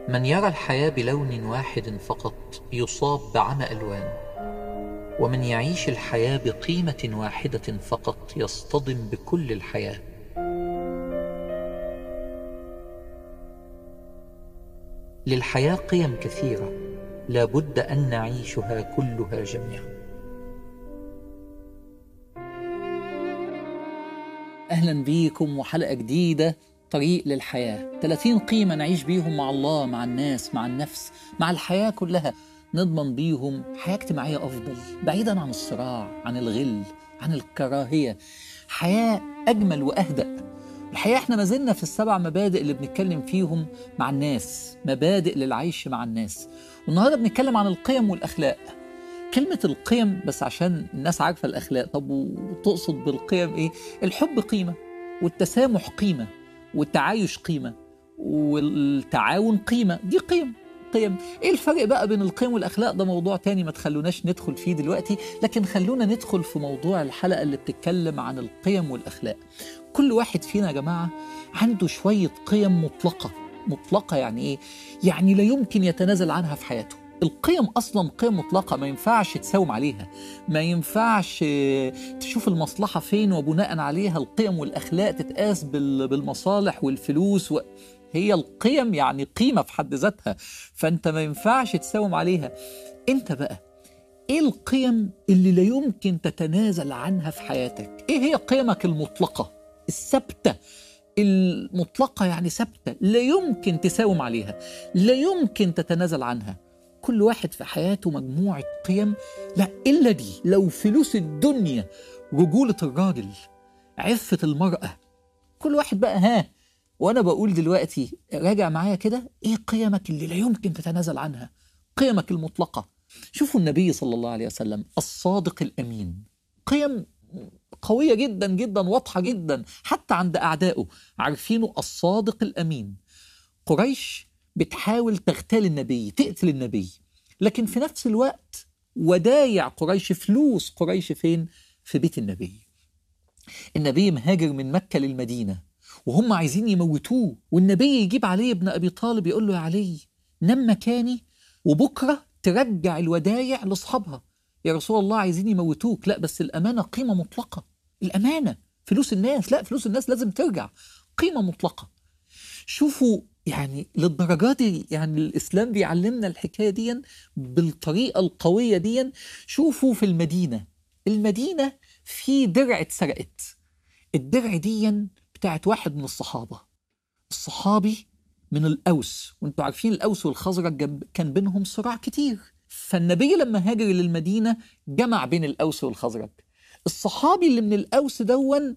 من يرى الحياة بلون واحد فقط يصاب بعمى ألوان ومن يعيش الحياة بقيمة واحدة فقط يصطدم بكل الحياة للحياة قيم كثيرة لا بد أن نعيشها كلها جميعا أهلا بيكم وحلقة جديدة طريق للحياة 30 قيمة نعيش بيهم مع الله مع الناس مع النفس مع الحياة كلها نضمن بيهم حياة اجتماعية أفضل بعيدا عن الصراع عن الغل عن الكراهية حياة أجمل وأهدأ الحقيقة احنا ما زلنا في السبع مبادئ اللي بنتكلم فيهم مع الناس مبادئ للعيش مع الناس والنهاردة بنتكلم عن القيم والأخلاق كلمة القيم بس عشان الناس عارفة الأخلاق طب وتقصد بالقيم إيه؟ الحب قيمة والتسامح قيمة والتعايش قيمة والتعاون قيمة دي قيم قيم ايه الفرق بقى بين القيم والاخلاق ده موضوع تاني ما تخلوناش ندخل فيه دلوقتي لكن خلونا ندخل في موضوع الحلقه اللي بتتكلم عن القيم والاخلاق كل واحد فينا يا جماعه عنده شويه قيم مطلقه مطلقه يعني ايه يعني لا يمكن يتنازل عنها في حياته القيم اصلا قيم مطلقه ما ينفعش تساوم عليها ما ينفعش تشوف المصلحه فين وبناء عليها القيم والاخلاق تتقاس بالمصالح والفلوس و... هي القيم يعني قيمه في حد ذاتها فانت ما ينفعش تساوم عليها انت بقى ايه القيم اللي لا يمكن تتنازل عنها في حياتك ايه هي قيمك المطلقه الثابته المطلقه يعني ثابته لا يمكن تساوم عليها لا يمكن تتنازل عنها كل واحد في حياته مجموعة قيم لا إلا دي لو فلوس الدنيا رجولة الراجل عفة المرأة كل واحد بقى ها وأنا بقول دلوقتي راجع معايا كده إيه قيمك اللي لا يمكن تتنازل عنها قيمك المطلقة شوفوا النبي صلى الله عليه وسلم الصادق الأمين قيم قوية جدا جدا واضحة جدا حتى عند أعدائه عارفينه الصادق الأمين قريش بتحاول تغتال النبي تقتل النبي لكن في نفس الوقت ودايع قريش فلوس قريش فين في بيت النبي النبي مهاجر من مكة للمدينة وهم عايزين يموتوه والنبي يجيب علي ابن أبي طالب يقول له يا علي نم مكاني وبكرة ترجع الودايع لأصحابها يا رسول الله عايزين يموتوك لا بس الأمانة قيمة مطلقة الأمانة فلوس الناس لا فلوس الناس لازم ترجع قيمة مطلقة شوفوا يعني للدرجة دي يعني الإسلام بيعلمنا الحكاية دي بالطريقة القوية دي شوفوا في المدينة المدينة في درع اتسرقت الدرع دي بتاعت واحد من الصحابة الصحابي من الأوس وانتوا عارفين الأوس والخزرج كان بينهم صراع كتير فالنبي لما هاجر للمدينة جمع بين الأوس والخزرج الصحابي اللي من الأوس دون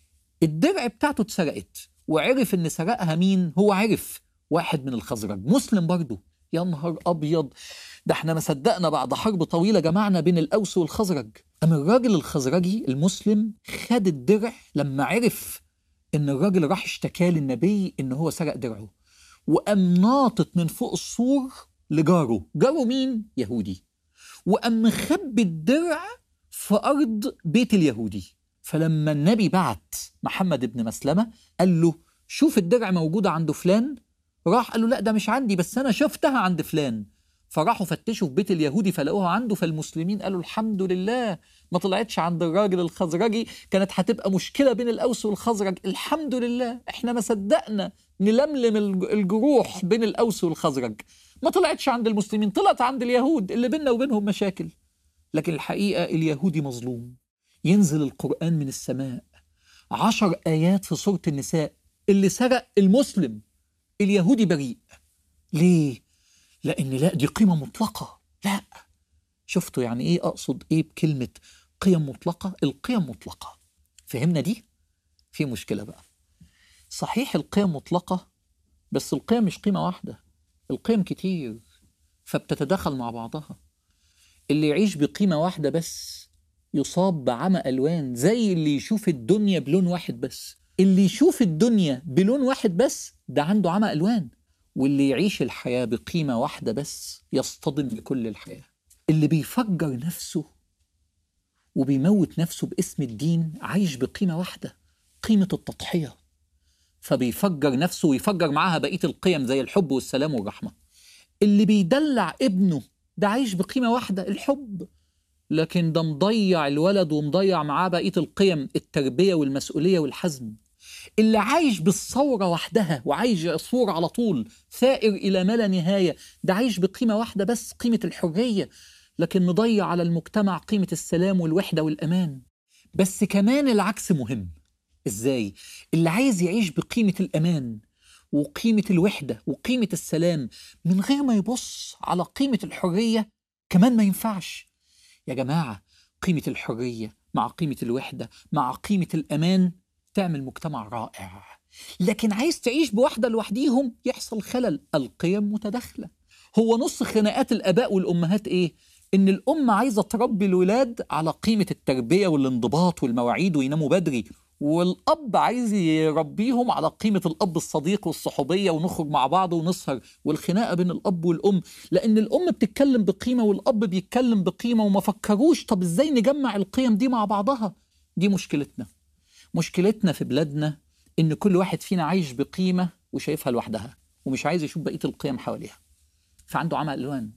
الدرع بتاعته اتسرقت وعرف ان سرقها مين هو عرف واحد من الخزرج مسلم برضه يا نهار ابيض ده احنا ما صدقنا بعد حرب طويله جمعنا بين الاوس والخزرج قام الراجل الخزرجي المسلم خد الدرع لما عرف ان الراجل راح اشتكى للنبي ان هو سرق درعه وقام ناطط من فوق السور لجاره جاره مين يهودي وقام مخبي الدرع في ارض بيت اليهودي فلما النبي بعت محمد بن مسلمه قال له شوف الدرع موجوده عند فلان راح قال له لا ده مش عندي بس انا شفتها عند فلان فراحوا فتشوا في بيت اليهودي فلقوها عنده فالمسلمين قالوا الحمد لله ما طلعتش عند الراجل الخزرجي كانت هتبقى مشكله بين الاوس والخزرج الحمد لله احنا ما صدقنا نلملم الجروح بين الاوس والخزرج ما طلعتش عند المسلمين طلعت عند اليهود اللي بيننا وبينهم مشاكل لكن الحقيقه اليهودي مظلوم ينزل القرآن من السماء عشر آيات في سورة النساء اللي سرق المسلم اليهودي بريء ليه؟ لأن لا دي قيمة مطلقة لا شفتوا يعني إيه أقصد إيه بكلمة قيم مطلقة القيم مطلقة فهمنا دي؟ في مشكلة بقى صحيح القيم مطلقة بس القيم مش قيمة واحدة القيم كتير فبتتداخل مع بعضها اللي يعيش بقيمة واحدة بس يصاب بعمى ألوان زي اللي يشوف الدنيا بلون واحد بس اللي يشوف الدنيا بلون واحد بس ده عنده عمى ألوان واللي يعيش الحياة بقيمة واحدة بس يصطدم بكل الحياة اللي بيفجر نفسه وبيموت نفسه باسم الدين عايش بقيمة واحدة قيمة التضحية فبيفجر نفسه ويفجر معاها بقية القيم زي الحب والسلام والرحمة اللي بيدلع ابنه ده عايش بقيمة واحدة الحب لكن ده مضيع الولد ومضيع معاه بقية القيم التربية والمسؤولية والحزم اللي عايش بالثورة وحدها وعايش يصور على طول ثائر إلى ما لا نهاية ده عايش بقيمة واحدة بس قيمة الحرية لكن مضيع على المجتمع قيمة السلام والوحدة والأمان بس كمان العكس مهم إزاي؟ اللي عايز يعيش بقيمة الأمان وقيمة الوحدة وقيمة السلام من غير ما يبص على قيمة الحرية كمان ما ينفعش يا جماعة قيمة الحرية مع قيمة الوحدة مع قيمة الأمان تعمل مجتمع رائع لكن عايز تعيش بواحدة لوحديهم يحصل خلل القيم متداخلة هو نص خناقات الآباء والأمهات إيه؟ إن الأم عايزة تربي الولاد على قيمة التربية والانضباط والمواعيد ويناموا بدري والأب عايز يربيهم على قيمة الأب الصديق والصحوبية ونخرج مع بعض ونسهر والخناقة بين الأب والأم لأن الأم بتتكلم بقيمة والأب بيتكلم بقيمة وما فكروش طب إزاي نجمع القيم دي مع بعضها دي مشكلتنا مشكلتنا في بلادنا إن كل واحد فينا عايش بقيمة وشايفها لوحدها ومش عايز يشوف بقية القيم حواليها فعنده عمى ألوان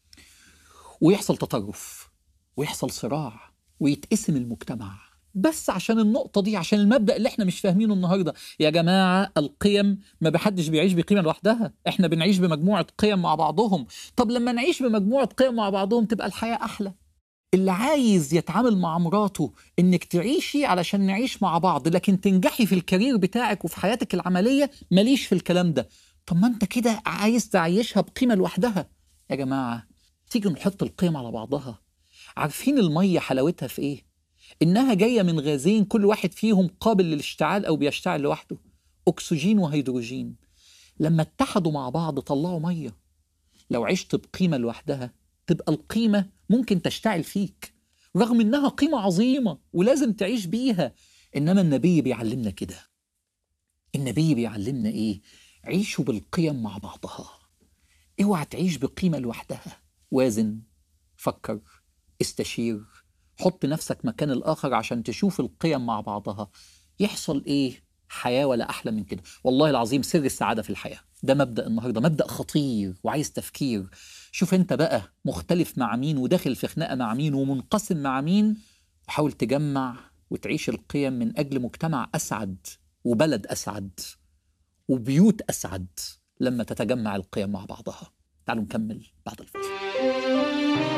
ويحصل تطرف ويحصل صراع ويتقسم المجتمع بس عشان النقطة دي عشان المبدأ اللي احنا مش فاهمينه النهاردة يا جماعة القيم ما بحدش بيعيش بقيمة لوحدها احنا بنعيش بمجموعة قيم مع بعضهم طب لما نعيش بمجموعة قيم مع بعضهم تبقى الحياة أحلى اللي عايز يتعامل مع مراته انك تعيشي علشان نعيش مع بعض لكن تنجحي في الكارير بتاعك وفي حياتك العملية ماليش في الكلام ده طب ما انت كده عايز تعيشها بقيمة لوحدها يا جماعة تيجي نحط القيم على بعضها عارفين المية حلاوتها في ايه إنها جاية من غازين كل واحد فيهم قابل للاشتعال أو بيشتعل لوحده أكسجين وهيدروجين لما اتحدوا مع بعض طلعوا مية لو عشت بقيمة لوحدها تبقى القيمة ممكن تشتعل فيك رغم إنها قيمة عظيمة ولازم تعيش بيها إنما النبي بيعلمنا كده النبي بيعلمنا إيه؟ عيشوا بالقيم مع بعضها اوعى تعيش بقيمة لوحدها وازن فكر استشير حط نفسك مكان الآخر عشان تشوف القيم مع بعضها يحصل إيه حياة ولا أحلى من كده والله العظيم سر السعادة في الحياة ده مبدأ النهاردة مبدأ خطير وعايز تفكير شوف أنت بقى مختلف مع مين وداخل في خناقة مع مين ومنقسم مع مين وحاول تجمع وتعيش القيم من أجل مجتمع أسعد وبلد أسعد وبيوت أسعد لما تتجمع القيم مع بعضها تعالوا نكمل بعد الفاصل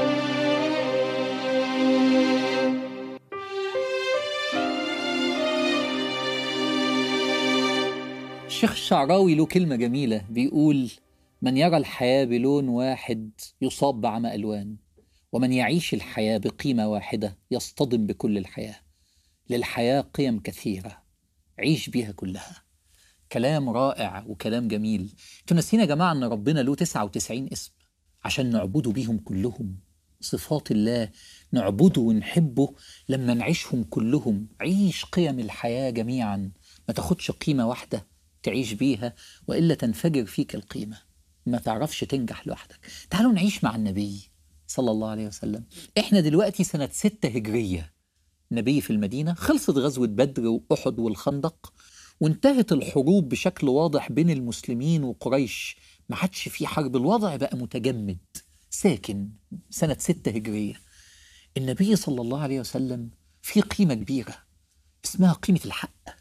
الشيخ الشعراوي له كلمة جميلة بيقول من يرى الحياة بلون واحد يصاب بعمى ألوان ومن يعيش الحياة بقيمة واحدة يصطدم بكل الحياة للحياة قيم كثيرة عيش بيها كلها كلام رائع وكلام جميل انتوا يا جماعة ان ربنا له 99 اسم عشان نعبده بيهم كلهم صفات الله نعبده ونحبه لما نعيشهم كلهم عيش قيم الحياة جميعا ما تاخدش قيمة واحدة تعيش بيها وإلا تنفجر فيك القيمة ما تعرفش تنجح لوحدك تعالوا نعيش مع النبي صلى الله عليه وسلم احنا دلوقتي سنة ستة هجرية النبي في المدينة خلصت غزوة بدر وأحد والخندق وانتهت الحروب بشكل واضح بين المسلمين وقريش ما عادش في حرب الوضع بقى متجمد ساكن سنة ستة هجرية النبي صلى الله عليه وسلم في قيمة كبيرة اسمها قيمة الحق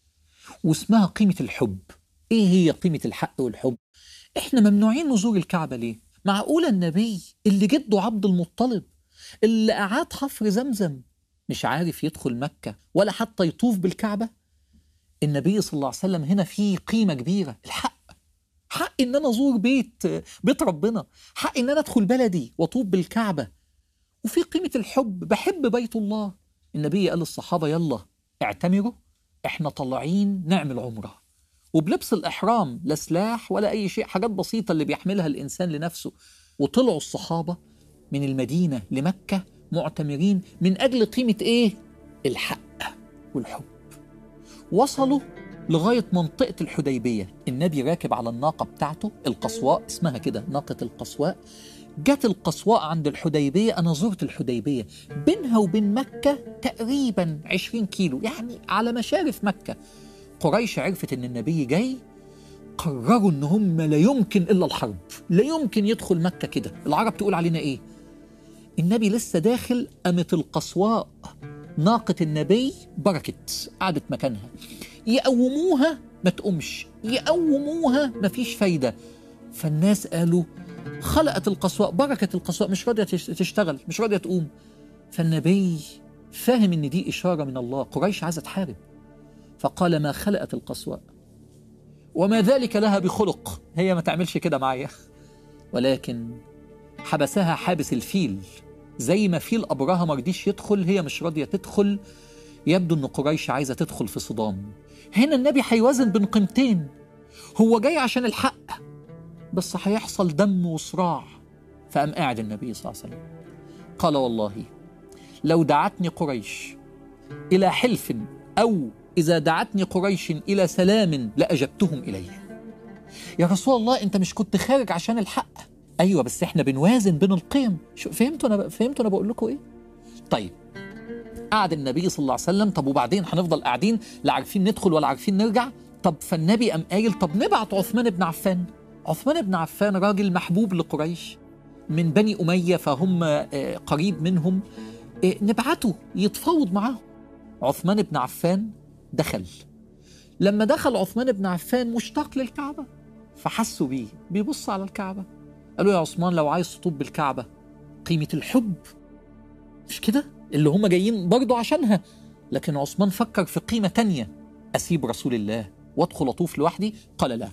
واسمها قيمة الحب ايه هي قيمة الحق والحب احنا ممنوعين نزور الكعبة ليه معقولة النبي اللي جده عبد المطلب اللي أعاد حفر زمزم مش عارف يدخل مكة ولا حتى يطوف بالكعبة النبي صلى الله عليه وسلم هنا فيه قيمة كبيرة الحق حق ان انا ازور بيت بيت ربنا حق ان انا ادخل بلدي واطوف بالكعبة وفي قيمة الحب بحب بيت الله النبي قال للصحابة يلا اعتمروا احنا طالعين نعمل عمره وبلبس الاحرام لا سلاح ولا اي شيء حاجات بسيطه اللي بيحملها الانسان لنفسه وطلعوا الصحابه من المدينه لمكه معتمرين من اجل قيمه ايه الحق والحب وصلوا لغاية منطقة الحديبية النبي راكب على الناقة بتاعته القصواء اسمها كده ناقة القصواء جت القصواء عند الحديبية أنا زرت الحديبية بينها وبين مكة تقريبا 20 كيلو يعني على مشارف مكة قريش عرفت إن النبي جاي قرروا ان هم لا يمكن الا الحرب لا يمكن يدخل مكه كده العرب تقول علينا ايه النبي لسه داخل قامت القصواء ناقة النبي بركت قعدت مكانها يقوموها ما تقومش يقوموها ما فيش فايدة فالناس قالوا خلقت القصواء بركة القصواء مش راضية تش- تشتغل مش راضية تقوم فالنبي فاهم ان دي إشارة من الله قريش عايزة تحارب فقال ما خلقت القصواء وما ذلك لها بخلق هي ما تعملش كده معايا ولكن حبسها حابس الفيل زي ما فيل أبرهة ما رضيش يدخل هي مش راضية تدخل يبدو ان قريش عايزة تدخل في صدام هنا النبي هيوازن بين قيمتين هو جاي عشان الحق بس هيحصل دم وصراع فقام قاعد النبي صلى الله عليه وسلم قال والله لو دعتني قريش إلى حلف أو إذا دعتني قريش إلى سلام لأجبتهم إليه يا رسول الله أنت مش كنت خارج عشان الحق أيوة بس إحنا بنوازن بين القيم شو فهمتوا أنا فهمتوا أنا بقول لكم إيه طيب قعد النبي صلى الله عليه وسلم طب وبعدين هنفضل قاعدين لا عارفين ندخل ولا عارفين نرجع طب فالنبي قام قايل طب نبعت عثمان بن عفان عثمان بن عفان راجل محبوب لقريش من بني أمية فهم آه، قريب منهم آه، نبعته يتفاوض معاهم عثمان بن عفان دخل لما دخل عثمان بن عفان مشتاق للكعبة فحسوا بيه بيبص على الكعبة قالوا يا عثمان لو عايز تطوب بالكعبة قيمة الحب مش كده اللي هم جايين برضه عشانها لكن عثمان فكر في قيمة تانية أسيب رسول الله وأدخل أطوف لوحدي قال لا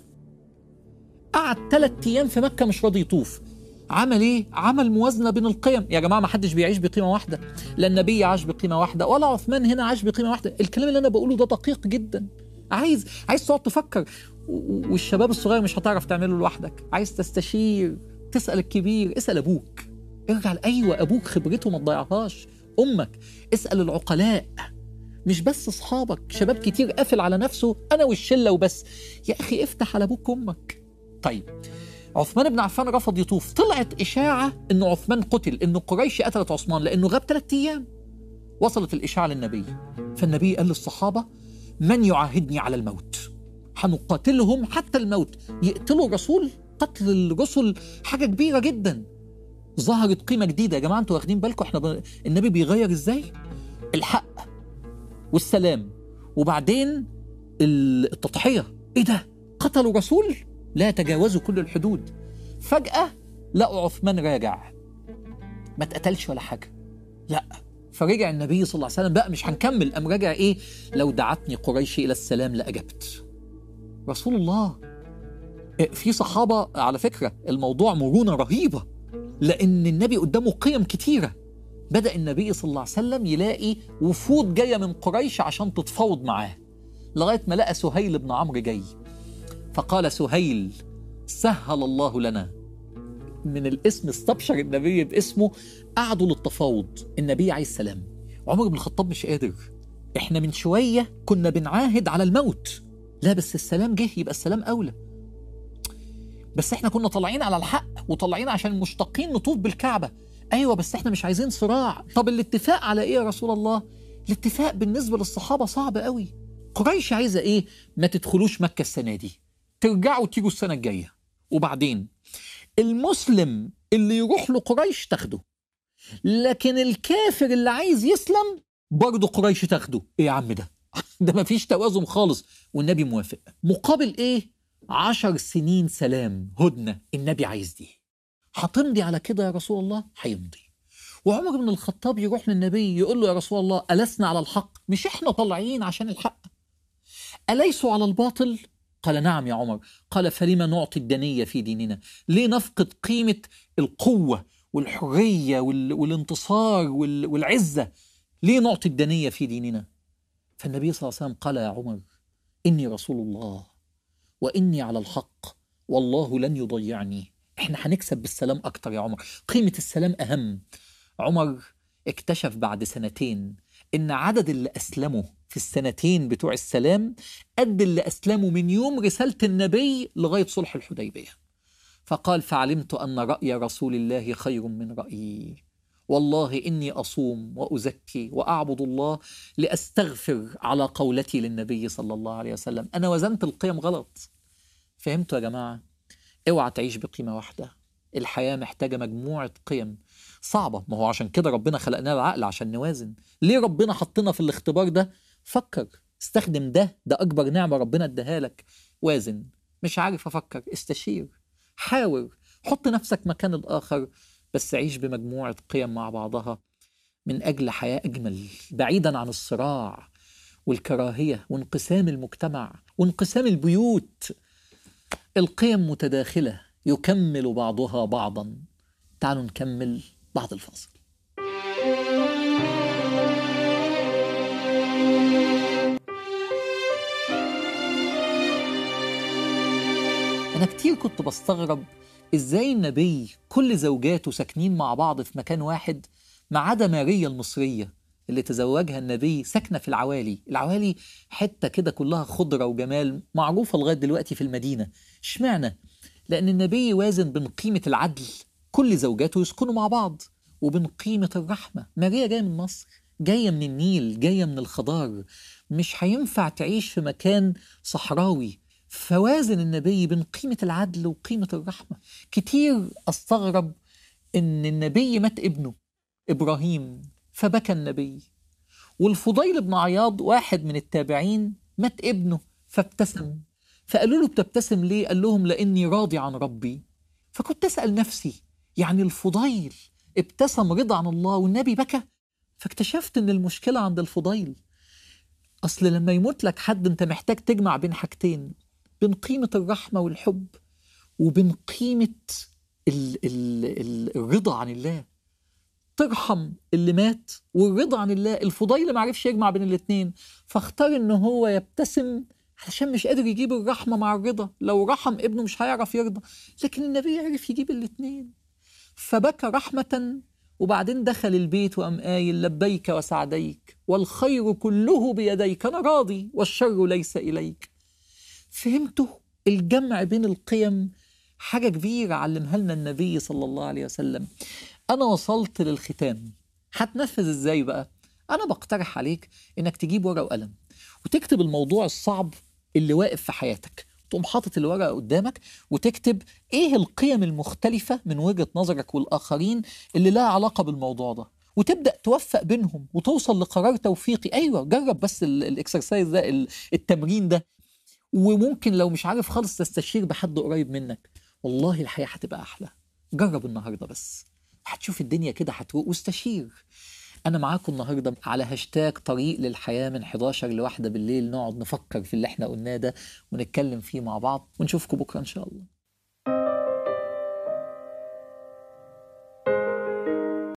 قعد ثلاث أيام في مكة مش راضي يطوف عمل ايه؟ عمل موازنه بين القيم، يا جماعه ما حدش بيعيش بقيمه واحده، لا النبي عاش بقيمه واحده ولا عثمان هنا عاش بقيمه واحده، الكلام اللي انا بقوله ده دقيق جدا. عايز عايز تقعد تفكر و- والشباب الصغير مش هتعرف تعمله لوحدك، عايز تستشير، تسال الكبير، اسال ابوك. ارجع ايوه ابوك خبرته ما تضيعهاش، امك، اسال العقلاء. مش بس اصحابك، شباب كتير قافل على نفسه انا والشله وبس. يا اخي افتح على ابوك وامك. طيب عثمان بن عفان رفض يطوف طلعت إشاعة أنه عثمان قتل أنه قريش قتلت عثمان لأنه غاب ثلاثة أيام وصلت الإشاعة للنبي فالنبي قال للصحابة من يعاهدني على الموت هنقاتلهم حتى الموت يقتلوا الرسول قتل الرسل حاجة كبيرة جدا ظهرت قيمة جديدة يا جماعة انتوا واخدين بالكم احنا ب... النبي بيغير ازاي الحق والسلام وبعدين التضحية ايه ده قتلوا رسول لا يتجاوزوا كل الحدود فجأة لقوا عثمان راجع ما اتقتلش ولا حاجة لا فرجع النبي صلى الله عليه وسلم بقى مش هنكمل قام راجع ايه لو دعتني قريش الى السلام لاجبت رسول الله إيه، في صحابة على فكرة الموضوع مرونة رهيبة لأن النبي قدامه قيم كتيرة بدأ النبي صلى الله عليه وسلم يلاقي وفود جاية من قريش عشان تتفاوض معاه لغاية ما لقى سهيل بن عمرو جاي فقال سهيل سهل الله لنا من الاسم استبشر النبي باسمه قعدوا للتفاوض النبي عايز سلام عمر بن الخطاب مش قادر احنا من شوية كنا بنعاهد على الموت لا بس السلام جه يبقى السلام أولى بس احنا كنا طالعين على الحق وطالعين عشان مشتاقين نطوف بالكعبة ايوه بس احنا مش عايزين صراع طب الاتفاق على ايه يا رسول الله الاتفاق بالنسبة للصحابة صعب قوي قريش عايزة ايه ما تدخلوش مكة السنة دي ترجعوا تيجوا السنة الجاية وبعدين المسلم اللي يروح له قريش تاخده لكن الكافر اللي عايز يسلم برضه قريش تاخده ايه يا عم ده ده مفيش توازن خالص والنبي موافق مقابل ايه عشر سنين سلام هدنة النبي عايز دي هتمضي على كده يا رسول الله هيمضي وعمر بن الخطاب يروح للنبي يقول له يا رسول الله ألسنا على الحق مش احنا طالعين عشان الحق أليسوا على الباطل قال نعم يا عمر قال فلما نعطي الدنية في ديننا ليه نفقد قيمة القوة والحرية وال... والانتصار وال... والعزة ليه نعطي الدنية في ديننا فالنبي صلى الله عليه وسلم قال يا عمر إني رسول الله وإني على الحق والله لن يضيعني احنا هنكسب بالسلام أكتر يا عمر قيمة السلام أهم عمر اكتشف بعد سنتين إن عدد اللي أسلموا في السنتين بتوع السلام قد اللي أسلموا من يوم رسالة النبي لغاية صلح الحديبية فقال فعلمت أن رأي رسول الله خير من رأيي والله إني أصوم وأزكي وأعبد الله لأستغفر على قولتي للنبي صلى الله عليه وسلم أنا وزنت القيم غلط فهمتوا يا جماعة اوعى تعيش بقيمة واحدة الحياة محتاجة مجموعة قيم صعبة ما هو عشان كده ربنا خلقنا العقل عشان نوازن ليه ربنا حطنا في الاختبار ده فكر استخدم ده ده أكبر نعمة ربنا اداها لك وازن مش عارف أفكر استشير حاور حط نفسك مكان الآخر بس عيش بمجموعة قيم مع بعضها من أجل حياة أجمل بعيدا عن الصراع والكراهية وانقسام المجتمع وانقسام البيوت القيم متداخلة يكمل بعضها بعضا تعالوا نكمل بعد الفاصل أنا كتير كنت بستغرب إزاي النبي كل زوجاته ساكنين مع بعض في مكان واحد ما عدا ماريا المصرية اللي تزوجها النبي ساكنة في العوالي العوالي حتة كده كلها خضرة وجمال معروفة لغاية دلوقتي في المدينة اشمعنى؟ لأن النبي يوازن بين قيمة العدل كل زوجاته يسكنوا مع بعض وبين قيمة الرحمة ماريا جاية من مصر جاية من النيل جاية من الخضار مش هينفع تعيش في مكان صحراوي فوازن النبي بين قيمة العدل وقيمة الرحمة كتير أستغرب إن النبي مات ابنه إبراهيم فبكى النبي والفضيل بن عياض واحد من التابعين مات ابنه فابتسم فقالوا له بتبتسم ليه قال لهم لاني راضي عن ربي فكنت اسال نفسي يعني الفضيل ابتسم رضا عن الله والنبي بكى فاكتشفت ان المشكله عند الفضيل اصل لما يموت لك حد انت محتاج تجمع بين حاجتين بين قيمه الرحمه والحب وبين قيمه ال ال ال الرضا عن الله ترحم اللي مات والرضا عن الله الفضيل ما عرفش يجمع بين الاثنين فاختار ان هو يبتسم علشان مش قادر يجيب الرحمه مع الرضا لو رحم ابنه مش هيعرف يرضى لكن النبي عرف يجيب الاثنين فبكى رحمه وبعدين دخل البيت وقام قايل لبيك وسعديك والخير كله بيديك انا راضي والشر ليس اليك فهمتوا الجمع بين القيم حاجه كبيره علمها لنا النبي صلى الله عليه وسلم انا وصلت للختام هتنفذ ازاي بقى انا بقترح عليك انك تجيب ورقه وقلم وتكتب الموضوع الصعب اللي واقف في حياتك تقوم حاطط الورقه قدامك وتكتب ايه القيم المختلفه من وجهه نظرك والاخرين اللي لها علاقه بالموضوع ده وتبدا توفق بينهم وتوصل لقرار توفيقي ايوه جرب بس الاكسرسايز ده التمرين ده وممكن لو مش عارف خالص تستشير بحد قريب منك والله الحياه هتبقى احلى جرب النهارده بس هتشوف الدنيا كده هتروق واستشير أنا معاكم النهاردة على هاشتاج طريق للحياة من 11 لواحدة بالليل نقعد نفكر في اللي احنا قلناه ده ونتكلم فيه مع بعض ونشوفكم بكرة إن شاء الله